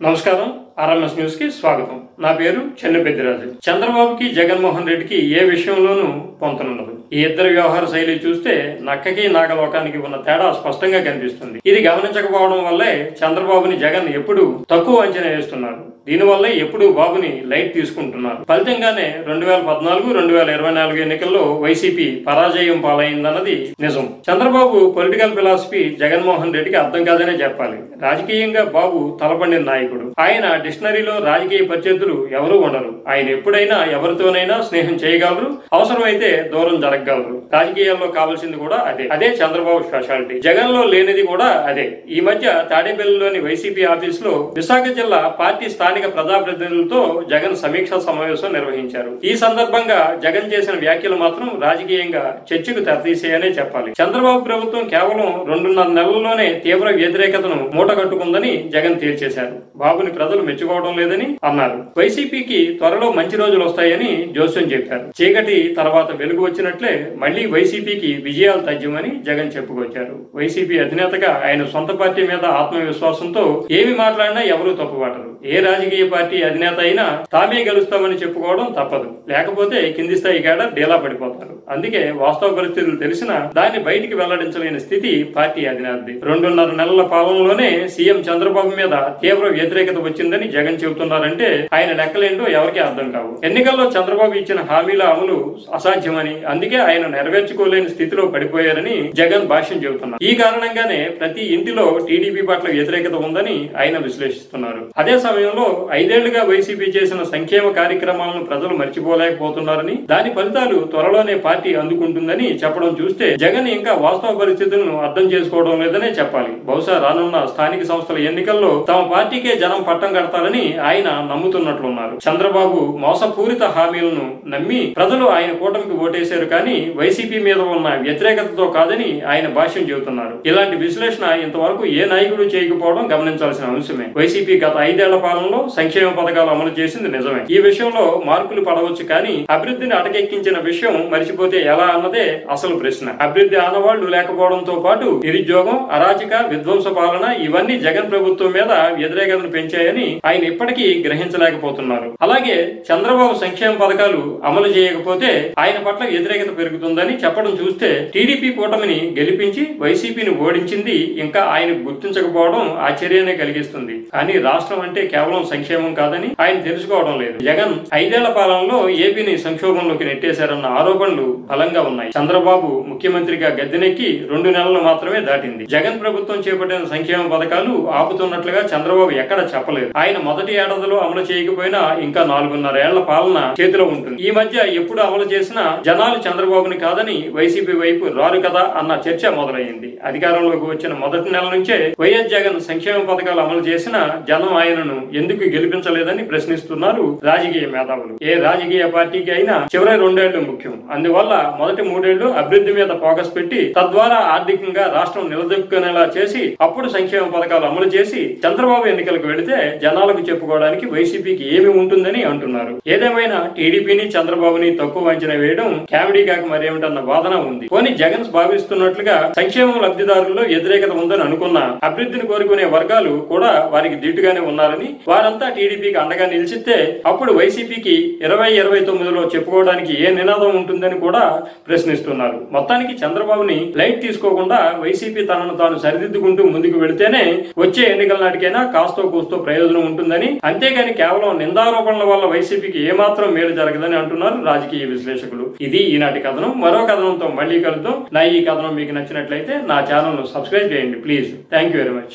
నమస్కారం RMS news కి స్వాగతం నా పేరు చెన్ను పెద్దిరాజు చంద్రబాబుకి జగన్మోహన్ రెడ్డికి ఏ విషయంలోనూ పొంతనుండదు ఈ ఇద్దరి వ్యవహార శైలి చూస్తే నక్కకి నాగలోకానికి ఉన్న తేడా స్పష్టంగా కనిపిస్తుంది ఇది గమనించకపోవడం వల్లే చంద్రబాబుని జగన్ ఎప్పుడు తక్కువ అంచనా వేస్తున్నారు దీనివల్లే ఎప్పుడు బాబుని లైట్ తీసుకుంటున్నారు ఫలితంగానే రెండు వేల పద్నాలుగు రెండు వేల ఇరవై నాలుగు ఎన్నికల్లో వైసీపీ పరాజయం పాలైందన్నది నిజం చంద్రబాబు పొలిటికల్ ఫిలాసఫీ జగన్మోహన్ రెడ్డికి అర్థం కాదనే చెప్పాలి రాజకీయంగా బాబు తలపండిన నాయకుడు ఆయన డిక్షనరీలో రాజకీయ ప్రత్యర్థులు ఎవరూ ఉండరు ఆయన ఎప్పుడైనా ఎవరితోనైనా స్నేహం చేయగలరు అవసరమైతే దూరం జరగగలరు రాజకీయాల్లో కావాల్సింది కూడా అదే అదే చంద్రబాబు స్పెషాలిటీ జగన్ లో లేనిది కూడా అదే ఈ మధ్య తాడేపల్లిలోని వైసీపీ ఆఫీస్ లో విశాఖ జిల్లా పార్టీ స్థానిక ప్రజాప్రతినిధులతో జగన్ సమీక్షా సమావేశం నిర్వహించారు ఈ సందర్భంగా జగన్ చేసిన వ్యాఖ్యలు మాత్రం రాజకీయంగా చర్చకు తెరతీసాయనే చెప్పాలి చంద్రబాబు ప్రభుత్వం కేవలం రెండున్నర నెలల్లోనే తీవ్ర వ్యతిరేకతను మూట కట్టుకుందని జగన్ తేల్చేశారు బాబుని ప్రజలు మెచ్చుకోవడం లేదని అన్నారు వైసీపీకి త్వరలో మంచి రోజులు వస్తాయని జోస్యం చెప్పారు చీకటి తర్వాత వెలుగు వచ్చినట్లే మళ్లీ వైసీపీకి విజయాలు తథ్యమని జగన్ చెప్పుకొచ్చారు వైసీపీ అధినేతగా ఆయన సొంత పార్టీ మీద ఆత్మవిశ్వాసంతో ఏమి మాట్లాడినా ఎవరూ తప్పుపట్టరు ఏ రాజకీయ పార్టీ అధినేత అయినా తామే గెలుస్తామని చెప్పుకోవడం తప్పదు లేకపోతే కింది స్థాయి కేడర్ డేలా పడిపోతారు అందుకే వాస్తవ పరిస్థితులు తెలిసినా దాన్ని బయటికి వెల్లడించలేని స్థితి పార్టీ అధినేతది రెండున్నర నెలల పాలనలోనే సీఎం చంద్రబాబు మీద తీవ్ర వ్యతిరేకత వచ్చిందని జగన్ చెబుతున్నారంటే ఆయన లెక్కలేంటో ఎవరికీ అర్థం కావు ఎన్నికల్లో చంద్రబాబు ఇచ్చిన హామీల అమలు అసాధ్యమని అందుకే ఆయన నెరవేర్చుకోలేని స్థితిలో పడిపోయారని జగన్ భాష్యం చెబుతున్నారు ఈ కారణంగానే ప్రతి ఇంటిలో టీడీపీ పట్ల వ్యతిరేకత ఉందని ఆయన విశ్లేషిస్తున్నారు అదే సమయంలో ఐదేళ్లుగా వైసీపీ చేసిన సంక్షేమ కార్యక్రమాలను ప్రజలు మర్చిపోలేకపోతున్నారని దాని ఫలితాలు త్వరలోనే పార్టీ అందుకుంటుందని చెప్పడం చూస్తే జగన్ ఇంకా వాస్తవ పరిస్థితులను అర్థం చేసుకోవడం లేదనే చెప్పాలి బహుశా రానున్న స్థానిక సంస్థల ఎన్నికల్లో తమ పార్టీకే జనం పట్టం కడతారని ఆయన నమ్ముతున్నట్లున్నారు చంద్రబాబు మోసపూరిత హామీలను నమ్మి ప్రజలు ఆయన కూటమికి ఓటేశారు కానీ వైసీపీ మీద ఉన్న వ్యతిరేకతతో కాదని ఆయన భాష్యం చెబుతున్నారు ఇలాంటి విశ్లేషణ ఇంతవరకు ఏ నాయకుడు చేయకపోవడం గమనించాల్సిన అంశమే వైసీపీ గత ఐదేళ్ల పాలనలో సంక్షేమ పథకాలు అమలు చేసింది నిజమే ఈ విషయంలో మార్కులు పడవచ్చు కానీ అభివృద్ధిని అటకెక్కించిన విషయం మరిచిపోతే ఎలా అన్నదే అసలు ప్రశ్న అభివృద్ధి ఆనవాళ్లు లేకపోవడంతో పాటు నిరుద్యోగం అరాచక విధ్వంస పాలన ఇవన్నీ జగన్ ప్రభుత్వం మీద వ్యతిరేకతను పెంచాయని ఆయన ఇప్పటికీ గ్రహించలేకపోతున్నారు అలాగే చంద్రబాబు సంక్షేమ పథకాలు అమలు చేయకపోతే ఆయన పట్ల వ్యతిరేకత పెరుగుతుందని చెప్పడం చూస్తే టీడీపీ కూటమిని గెలిపించి వైసీపీని ఓడించింది ఇంకా ఆయన గుర్తించకపోవడం ఆశ్చర్యాన్ని కలిగిస్తుంది కానీ రాష్ట్రం అంటే కేవలం సంక్షేమం కాదని ఆయన తెలుసుకోవడం లేదు జగన్ ఐదేళ్ల పాలనలో ఏపీని సంక్షోభంలోకి నెట్టేశారన్న ఆరోపణలు బలంగా ఉన్నాయి చంద్రబాబు ముఖ్యమంత్రిగా గద్దెనెక్కి రెండు నెలలు మాత్రమే దాటింది జగన్ ప్రభుత్వం చేపట్టిన సంక్షేమ పథకాలు ఆపుతున్నట్లుగా చంద్రబాబు ఎక్కడ చెప్పలేదు ఆయన మొదటి ఏడాదిలో అమలు చేయకపోయినా ఇంకా నాలుగున్నర ఏళ్ల పాలన చేతిలో ఉంటుంది ఈ మధ్య ఎప్పుడు అమలు చేసినా జనాలు చంద్రబాబుని కాదని వైసీపీ వైపు రారు కదా అన్న చర్చ మొదలైంది అధికారంలోకి వచ్చిన మొదటి నెల నుంచే వైఎస్ జగన్ సంక్షేమ పథకాలు అమలు చేసిన జనం ఆయనను ఎందుకు గెలిపించలేదని ప్రశ్నిస్తున్నారు రాజకీయ మేధావులు ఏ రాజకీయ పార్టీకి అయినా చివరి రెండేళ్లు ముఖ్యం అందువల్ల మొదటి మూడేళ్లు అభివృద్ధి మీద ఫోకస్ పెట్టి తద్వారా ఆర్థికంగా రాష్ట్రం నిలదొక్కునేలా చేసి అప్పుడు సంక్షేమ పథకాలు అమలు చేసి చంద్రబాబు ఎన్నికలకు వెళితే జనాలకు చెప్పుకోవడానికి వైసీపీకి ఏమి ఉంటుందని అంటున్నారు ఏదేమైనా టీడీపీని చంద్రబాబుని తక్కువ అంచనా వేయడం కామెడీ కాక మరేమిటన్న వాదన ఉంది పోనీ జగన్ భావిస్తున్నట్లుగా సంక్షేమం లబ్ధిదారుల్లో వ్యతిరేకత ఉందని అనుకున్న అభివృద్ధిని కోరుకునే వర్గాలు కూడా వారికి దిట్టుగానే ఉన్నారని వారంతా టీడీపీకి అండగా నిలిచితే అప్పుడు వైసీపీకి ఇరవై ఇరవై తొమ్మిదిలో చెప్పుకోవడానికి ఏ నినాదం ఉంటుందని కూడా ప్రశ్నిస్తున్నారు మొత్తానికి చంద్రబాబుని లైట్ తీసుకోకుండా వైసీపీ తనను తాను సరిదిద్దుకుంటూ ముందుకు వెళితేనే వచ్చే ఎన్నికల నాటికైనా కాస్తో కూస్తో ప్రయోజనం ఉంటుందని అంతేగాని కేవలం నిందారోపణల వల్ల వైసీపీకి ఏమాత్రం మేలు జరగదని అంటున్నారు రాజకీయ విశ్లేషకులు ఇది ఈనాటి కథనం మరో కథనంతో మళ్ళీ కలుద్దాం నా ఈ కథనం మీకు నచ్చినట్లయితే నా ఛానల్ ను సబ్స్క్రైబ్ చేయండి please thank you very much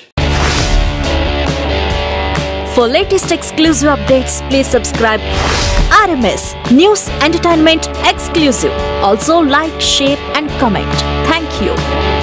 For latest exclusive updates, please subscribe RMS News Entertainment Exclusive. Also like, share and comment. Thank you.